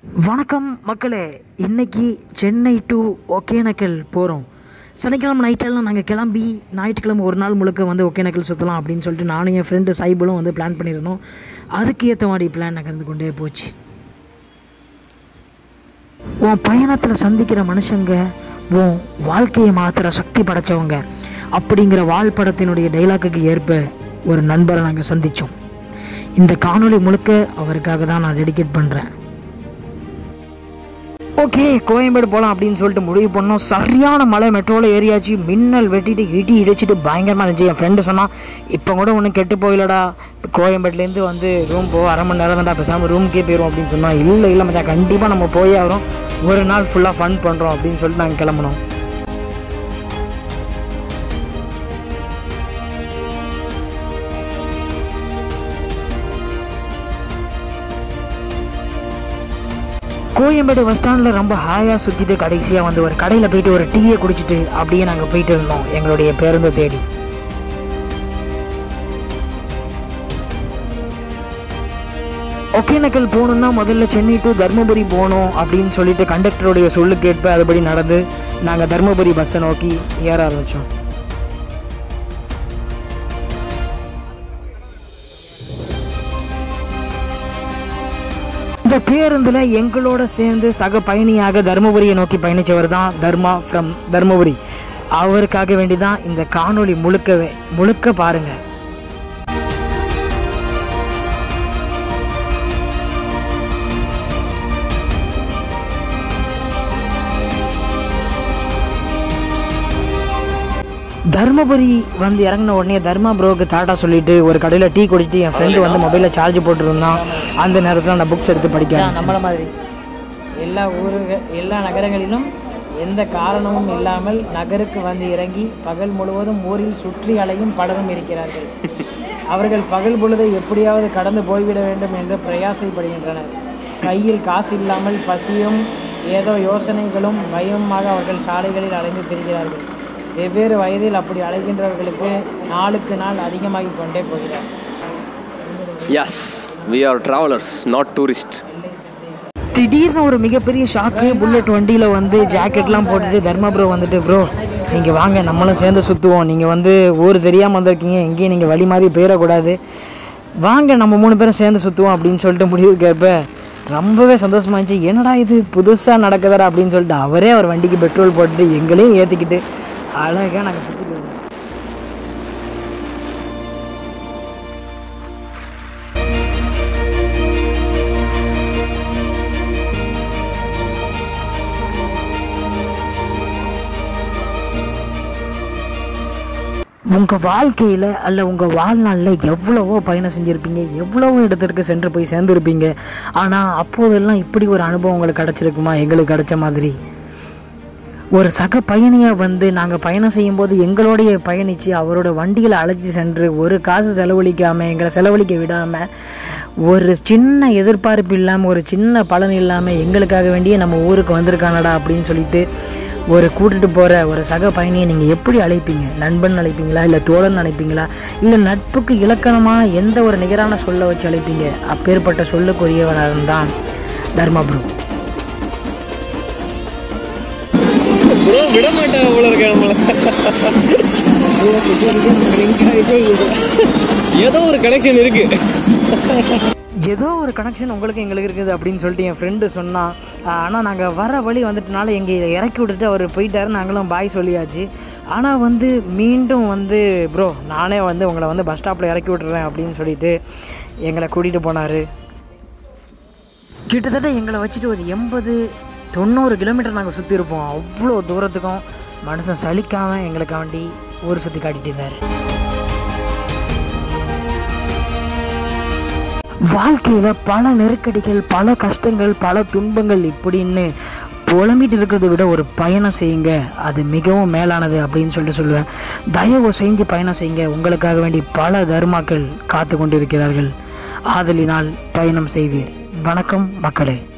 வணக்கம் மக்களே இன்னைக்கு சென்னை டு ஒகேனக்கல் போகிறோம் சனிக்கிழமை நைட்டெல்லாம் நாங்கள் கிளம்பி ஞாயிற்றுக்கிழமை ஒரு நாள் முழுக்க வந்து ஒகேனக்கல் சுற்றலாம் அப்படின்னு சொல்லிட்டு நானும் என் ஃப்ரெண்டு சைபிளும் வந்து பிளான் பண்ணியிருந்தோம் அதுக்கு ஏற்ற மாதிரி பிளான் நகர்ந்து கொண்டே போச்சு உன் பயணத்தில் சந்திக்கிற மனுஷங்க உன் வாழ்க்கையை மாற்றுற சக்தி படைச்சவங்க அப்படிங்கிற வாழ் படத்தினுடைய டைலாக்குக்கு ஏற்ப ஒரு நண்பரை நாங்கள் சந்தித்தோம் இந்த காணொளி முழுக்க அவருக்காக தான் நான் டெடிகேட் பண்ணுறேன் ஓகே கோயம்பேடு போகலாம் அப்படின்னு சொல்லிட்டு முடிவு பண்ணோம் சரியான மலை மெட்ரோவில் ஏறியாச்சு மின்னல் வெட்டிட்டு இடி இடிச்சிட்டு பயங்கரமாக இருந்துச்சு என் ஃப்ரெண்டு சொன்னான் இப்போ கூட ஒன்றும் கெட்டு போயிலடா கோயம்பேட்லேருந்து வந்து ரூம் போ அரை மணி நேரம் தான்டா பேசாமல் ரூமுக்கே போயிடும் அப்படின்னு சொன்னால் இல்லை இல்லை மச்சான் கண்டிப்பாக நம்ம போயே ஆகிறோம் ஒரு நாள் ஃபுல்லாக ஃபன் பண்ணுறோம் அப்படின்னு சொல்லிட்டு நாங்கள் கிளம்புனோம் கோயம்பேடு பஸ் ஸ்டாண்டில் ரொம்ப ஹாயாக சுற்றிட்டு கடைசியாக வந்து ஒரு கடையில் போயிட்டு ஒரு டீயை குடிச்சிட்டு அப்படியே நாங்கள் போயிட்டு இருந்தோம் எங்களுடைய பேருந்தை தேடி ஒகேனக்கல் போகணுன்னா முதல்ல சென்னை டு தருமபுரி போகணும் அப்படின்னு சொல்லிட்டு கண்டக்டருடைய சொல்லு கேட்ப அதுபடி நடந்து நாங்கள் தருமபுரி பஸ்ஸை நோக்கி ஏற ஆரம்பித்தோம் இந்த பேருந்தில் எங்களோட சேர்ந்து சக பயணியாக தருமபுரியை நோக்கி பயணித்தவர் தான் தர்மா ஃப்ரம் தருமபுரி அவருக்காக வேண்டி தான் இந்த காணொளி முழுக்கவே முழுக்க பாருங்க தர்மபுரி வந்து இறங்கின உடனே தர்மா ப்ரோக்கு டாட்டா சொல்லிட்டு ஒரு கடையில் டீ குடிச்சிட்டு என் ஃப்ரெண்டு வந்து மொபைலில் சார்ஜ் போட்டுருந்தான் அந்த நேரத்தில் நான் புக்ஸ் எடுத்து படிக்க ஆரம்பிச்சேன். நம்மள மாதிரி எல்லா ஊருக எல்லா நகரங்களிலும் எந்த காரணமும் இல்லாமல் நகருக்கு வந்து இறங்கி பகல் முழுவதும் ஊரில் சுற்றி அலையும் பலரும் இருக்கிறார்கள் அவர்கள் பகல் பொழுதை எப்படியாவது கடந்து போய்விட வேண்டும் என்று பிரயாசைப்படுகின்றனர் கையில் காசு இல்லாமல் பசியும் ஏதோ யோசனைகளும் பயமாக அவர்கள் சாலைகளில் அலைந்து திரிகிறார்கள் வெவ்வேறு வயதில் அப்படி அலைகின்றவர்களுக்கு நாளுக்கு நாள் அதிகமாகிக் கொண்டே போகிறார் Yes, we are travelers, not tourists. திடீர்னு ஒரு மிகப்பெரிய ஷாக்கு புல்லட் வண்டியில் வந்து ஜாக்கெட்லாம் போட்டுட்டு தர்மா ப்ரோ வந்துட்டு ப்ரோ நீங்கள் வாங்க நம்மளும் சேர்ந்து சுற்றுவோம் நீங்கள் வந்து ஊர் தெரியாமல் வந்திருக்கீங்க எங்கேயும் நீங்கள் வழி மாதிரி போயிடக்கூடாது வாங்க நம்ம மூணு பேரும் சேர்ந்து சுற்றுவோம் அப்படின்னு சொல்லிட்டு முடிவு கேட்ப ரொம்பவே சந்தோஷமா இருந்துச்சு என்னடா இது புதுசாக நடக்குதுடா அப்படின்னு சொல்லிட்டு அவரே அவர் வண்டிக்கு பெட்ரோல் போட்டுட்டு எங்களையும் ஏற்றிக்கிட்டு அழகாக நாங்கள் சுற்றிட்டு வந்தோம் உங்கள் வாழ்க்கையில் அல்ல உங்கள் வாழ்நாளில் எவ்வளவோ பயணம் செஞ்சுருப்பீங்க எவ்வளவோ இடத்திற்கு சென்று போய் சேர்ந்துருப்பீங்க ஆனால் அப்போதெல்லாம் இப்படி ஒரு அனுபவம் உங்களுக்கு கிடச்சிருக்குமா எங்களுக்கு கிடைச்ச மாதிரி ஒரு சக பயணியாக வந்து நாங்கள் பயணம் செய்யும்போது எங்களோடைய பயணித்து அவரோட வண்டியில் அழைச்சி சென்று ஒரு காசு செலவழிக்காமல் எங்களை செலவழிக்க விடாமல் ஒரு சின்ன எதிர்பார்ப்பு இல்லாமல் ஒரு சின்ன பலன் இல்லாமல் எங்களுக்காக வேண்டிய நம்ம ஊருக்கு வந்திருக்கானடா அப்படின்னு சொல்லிட்டு ஒரு கூட்டிட்டு போகிற ஒரு சக பயணியை நீங்கள் எப்படி அழைப்பீங்க நண்பன் அழைப்பீங்களா இல்லை தோழன் அழைப்பீங்களா இல்லை நட்புக்கு இலக்கணமான எந்த ஒரு நிகரான சொல்ல வச்சு அழைப்பீங்க அப்பேற்பட்ட சொல்லுக்குரியவனாக தான் தர்மபுரம் ப்ரோ விட மாட்டேன் போல இருக்க நம்மள ஏதோ ஒரு கனெக்ஷன் இருக்கு ஏதோ ஒரு கனெக்ஷன் உங்களுக்கு எங்களுக்கு இருக்குது அப்படின்னு சொல்லிட்டு என் ஃப்ரெண்டு சொன்னான் ஆனால் நாங்கள் வர வழி வந்துட்டனால எங்கே இறக்கி விட்டுட்டு அவர் போயிட்டாரு நாங்களும் பாய் சொல்லியாச்சு ஆனால் வந்து மீண்டும் வந்து ப்ரோ நானே வந்து உங்களை வந்து பஸ் ஸ்டாப்பில் இறக்கி விட்டுறேன் அப்படின்னு சொல்லிட்டு எங்களை கூட்டிகிட்டு போனார் கிட்டத்தட்ட எங்களை வச்சுட்டு ஒரு எண்பது தொண்ணூறு கிலோமீட்டர் நாங்கள் சுற்றி இருப்போம் அவ்வளோ தூரத்துக்கும் மனுஷன் சலிக்காமல் எங்களுக்காண்டி ஊர் சுற்றி காட்டிட்டு இருந்தார் வாழ்க்கையில் பல நெருக்கடிகள் பல கஷ்டங்கள் பல துன்பங்கள் இப்படின்னு புலம்பிட்டு இருக்கிறத விட ஒரு பயணம் செய்யுங்க அது மிகவும் மேலானது அப்படின்னு சொல்லிட்டு சொல்லுவேன் தயவு செஞ்சு பயணம் செய்யுங்க உங்களுக்காக வேண்டி பல தர்மாக்கள் காத்து கொண்டிருக்கிறார்கள் ஆதலினால் பயணம் செய்வீர் வணக்கம் மக்களே